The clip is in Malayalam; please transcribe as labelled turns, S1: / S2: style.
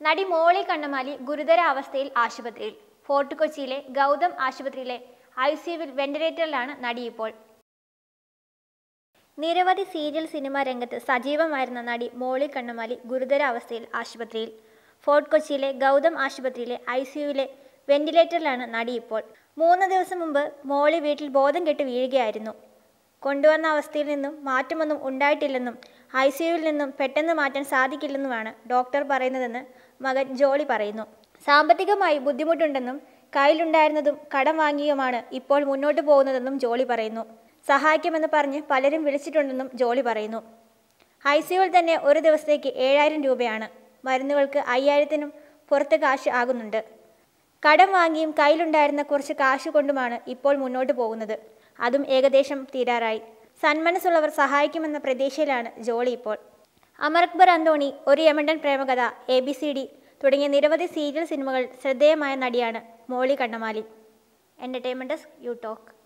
S1: നടി മോളി കണ്ണമാലി ഗുരുതര അവസ്ഥയിൽ ആശുപത്രിയിൽ ഫോർട്ട് കൊച്ചിയിലെ ഗൗതം ആശുപത്രിയിലെ ഐ സിയുവിൽ വെന്റിലേറ്ററിലാണ് നടി ഇപ്പോൾ നിരവധി സീരിയൽ സിനിമാ രംഗത്ത് സജീവമായിരുന്ന നടി മോളി കണ്ണമാലി ഗുരുതര അവസ്ഥയിൽ ആശുപത്രിയിൽ ഫോർട്ട് കൊച്ചിയിലെ ഗൗതം ആശുപത്രിയിലെ ഐ സിയുവിലെ വെന്റിലേറ്ററിലാണ് നടി ഇപ്പോൾ മൂന്ന് ദിവസം മുമ്പ് മോളി വീട്ടിൽ ബോധം കെട്ട് വീഴുകയായിരുന്നു കൊണ്ടുവന്ന അവസ്ഥയിൽ നിന്നും മാറ്റമൊന്നും ഉണ്ടായിട്ടില്ലെന്നും ഐ സിയുവിൽ നിന്നും പെട്ടെന്ന് മാറ്റാൻ സാധിക്കില്ലെന്നുമാണ് ഡോക്ടർ പറയുന്നതെന്ന് മകൻ ജോളി പറയുന്നു സാമ്പത്തികമായി ബുദ്ധിമുട്ടുണ്ടെന്നും കയ്യിലുണ്ടായിരുന്നതും കടം വാങ്ങിയുമാണ് ഇപ്പോൾ മുന്നോട്ട് പോകുന്നതെന്നും ജോളി പറയുന്നു സഹായിക്കുമെന്ന് പറഞ്ഞ് പലരും വിളിച്ചിട്ടുണ്ടെന്നും ജോളി പറയുന്നു ഐ സിയുവിൽ തന്നെ ഒരു ദിവസത്തേക്ക് ഏഴായിരം രൂപയാണ് മരുന്നുകൾക്ക് അയ്യായിരത്തിനും പുറത്ത് കാശ് ആകുന്നുണ്ട് കടം വാങ്ങിയും കയ്യിലുണ്ടായിരുന്ന കുറച്ച് കാശ് കൊണ്ടുമാണ് ഇപ്പോൾ മുന്നോട്ട് പോകുന്നത് അതും ഏകദേശം തീരാറായി സന്മനസ്സുള്ളവർ സഹായിക്കുമെന്ന പ്രതീക്ഷയിലാണ് ജോളി ഇപ്പോൾ അമർ അക്ബർ അന്തോണി ഒരു യമണ്ടൻ പ്രേമകഥ എ ബി സി ഡി തുടങ്ങിയ നിരവധി സീരിയൽ സിനിമകൾ ശ്രദ്ധേയമായ നടിയാണ് Molly Kannamaly entertainment you talk